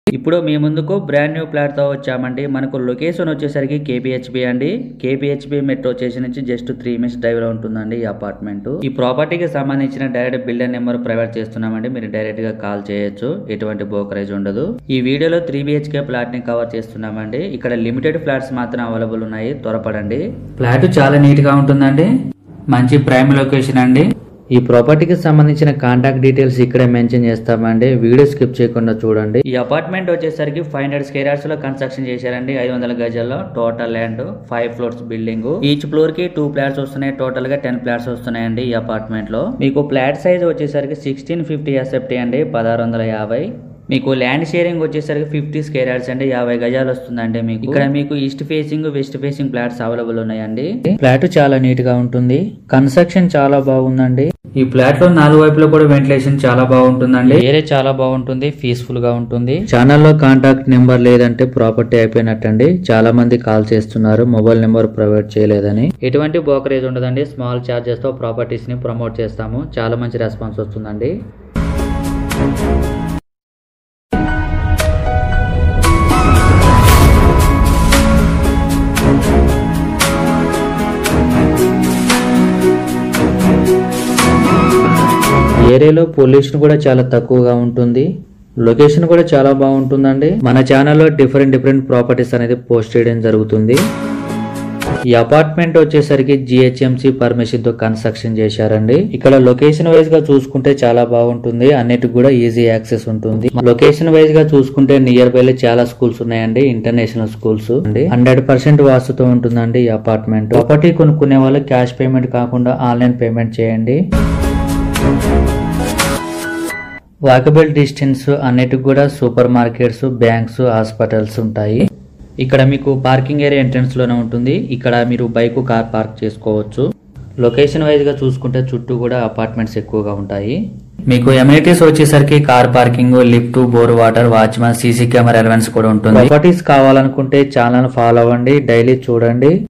ఇప్పుడు మీ ముందుకు brand new plot తో వచ్చామండి మనకు లొకేషన్ వచ్చేసరికి కేపీహెచ్బి అండి కేపీహెచ్బి మెట్రో స్టేషన్ నుంచి జస్ట్ త్రీ మినిట్స్ డ్రైవ్ లో ఉంటుందండి ఈ అపార్ట్మెంట్ ఈ ప్రాపర్టీకి సంబంధించిన డైరెక్ట్ బిల్డర్ నెంబర్ ప్రొవైడ్ చేస్తున్నామండి మీరు డైరెక్ట్ గా కాల్ చేయొచ్చు ఎటువంటి బ్రోకరేజ్ ఉండదు ఈ వీడియోలో త్రీ బిహెచ్కే ప్లాట్ ని కవర్ చేస్తున్నామండి ఇక్కడ లిమిటెడ్ ఫ్లాట్స్ మాత్రం అవైలబుల్ ఉన్నాయి త్వరపడండి ఫ్లాట్ చాలా నీట్ గా ఉంటుందండి మంచి ప్రైమ్ లొకేషన్ అండి ఈ ప్రాపర్టీకి సంబంధించిన కాంటాక్ట్ డీటెయిల్స్ ఇక్కడే మెన్షన్ చేస్తామండి వీడియో స్కిప్ చేయకుండా చూడండి ఈ అపార్ట్మెంట్ వచ్చేసరికి ఫైవ్ హండ్రెడ్ స్క్వేర్ యార్డ్స్ లో కన్స్ట్రక్షన్ చేశారండి ఐదు వందల గజాల్లో total land five floors building each floor కి టూ ఫ్లాట్స్ వస్తున్నాయి టోటల్ గా టెన్ ఫ్లాట్స్ వస్తున్నాయండి ఈ అపార్ట్మెంట్ లో మీకు ఫ్లాట్ సైజ్ వచ్చేసరికి సిక్స్టీన్ ఫిఫ్టీ ఎస్ఎఫ్టీ అండి పదహారు వందల యాభై మీకు ల్యాండ్ షేరింగ్ వచ్చేసరికి ఫిఫ్టీ స్క్వేర్ యార్డ్స్ అంటే యాభై గజాలు వస్తుందండి మీకు ఇక్కడ మీకు east facing west facing flats available ఉన్నాయండి ఫ్లాట్ చాలా నీట్ గా ఉంటుంది కన్స్ట్రక్షన్ చాలా బాగుందండి ఈ ఫ్లాట్ లో నాలుగు వైపులో కూడా వెంటిలేషన్ చాలా బాగుంటుందండి ఏరియా చాలా బాగుంటుంది పీస్ఫుల్ గా ఉంటుంది ఛానల్లో కాంటాక్ట్ నెంబర్ లేదంటే ప్రాపర్టీ అయిపోయినట్టండి చాలా మంది కాల్ చేస్తున్నారు మొబైల్ నెంబర్ ప్రొవైడ్ చేయలేదని ఎటువంటి బ్రోకరేజ్ ఉండదండి స్మాల్ చార్జెస్ తో ప్రాపర్టీస్ ని ప్రమోట్ చేస్తాము చాలా మంచి రెస్పాన్స్ వస్తుందండి ఏరియాలో పొల్యూషన్ కూడా చాలా తక్కువగా ఉంటుంది లొకేషన్ కూడా చాలా బాగుంటుందండి మన ఛానల్లో డిఫరెంట్ డిఫరెంట్ ప్రాపర్టీస్ అనేది పోస్ట్ చేయడం జరుగుతుంది ఈ అపార్ట్మెంట్ వచ్చేసరికి జిహెచ్ఎంసి పర్మిషన్ తో కన్స్ట్రక్షన్ చేశారండి ఇక్కడ లొకేషన్ వైజ్ గా చూసుకుంటే చాలా బాగుంటుంది అన్నిటికి కూడా ఈజీ యాక్సెస్ ఉంటుంది లొకేషన్ వైజ్ గా చూసుకుంటే నియర్ బై చాలా స్కూల్స్ ఉన్నాయండి ఇంటర్నేషనల్ స్కూల్స్ అండి హండ్రెడ్ పర్సెంట్ వాస్తుతో ఉంటుందండి ఈ అపార్ట్మెంట్ ప్రాపర్టీ కొనుక్కునే వాళ్ళు క్యాష్ పేమెంట్ కాకుండా ఆన్లైన్ పేమెంట్ చేయండి వాకబుల్ డిస్టెన్స్ అన్నిటికి కూడా సూపర్ మార్కెట్స్ బ్యాంక్స్ హాస్పిటల్స్ ఉంటాయి ఇక్కడ మీకు పార్కింగ్ ఏరియా ఎంట్రన్స్ లోనే ఉంటుంది ఇక్కడ మీరు బైక్ కార్ పార్క్ చేసుకోవచ్చు లొకేషన్ వైజ్ గా చూసుకుంటే చుట్టూ కూడా అపార్ట్మెంట్స్ ఎక్కువగా ఉంటాయి మీకు ఎమ్యూనిటీస్ వచ్చేసరికి car parking lift bore water watchman CC camera ఎలవెన్స్ కూడా ఉంటుంది ప్రాపర్టీస్ కావాలనుకుంటే ఛానల్ ఫాలో అవ్వండి డైలీ చూడండి